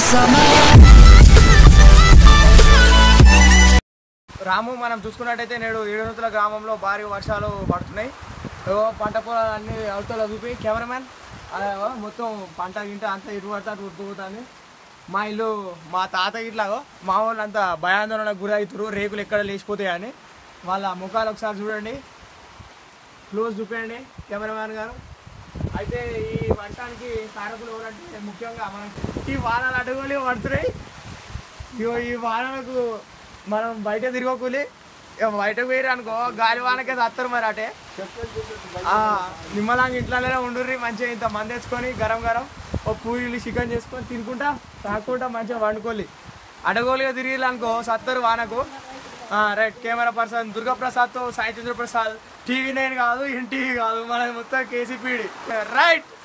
రాము మనం చూసుకున్నట్టయితే నేడు ఏడునూతుల గ్రామంలో భారీ వర్షాలు పడుతున్నాయి ఏవో పంట పొలాలు అన్ని అవతల చూపి కెమెరామ్యాన్ అదేవో మొత్తం పంట గింట అంతా ఇటు పడితే అటు ఉట్టుకుపోతుంది మా ఇల్లు మా తాత ఇట్లాగో మా వాళ్ళు అంతా భయాందోళనకు గురి అవుతారు రేకులు ఎక్కడ లేచిపోతాయని వాళ్ళ ముఖాలు ఒకసారి చూడండి క్లోజ్ చూపించండి కెమెరామ్యాన్ గారు అయితే ఈ వంటానికి కారకులు ఎవరంటే ముఖ్యంగా మనం ఈ వానలు అడుగులు పడుతున్నాయి ఇగో ఈ వానలకు మనం బయట తిరగకూలి ఇక బయటకు పోయి అనుకో గాలి వానకే తత్తరు మరి అటే ఆ, నిమ్మలంగా ఇంట్లోనే ఉండుర్రి మంచిగా ఇంత మంది తెచ్చుకొని గరం గరం ఓ పూరీలు చికెన్ చేసుకొని తినుకుంటా తాకుంటా మంచిగా వండుకోలి అడగోలుగా తిరిగి అనుకో సత్తరు వానకు ఆ, రైట్ కెమెరా పర్సన్ దుర్గాప్రసాద్తో సాయి చంద్ర ప్రసాద్ టీవీ నైన్ కాదు ఎన్టీవీ కాదు మన మొత్తం కేసీపీడి రైట్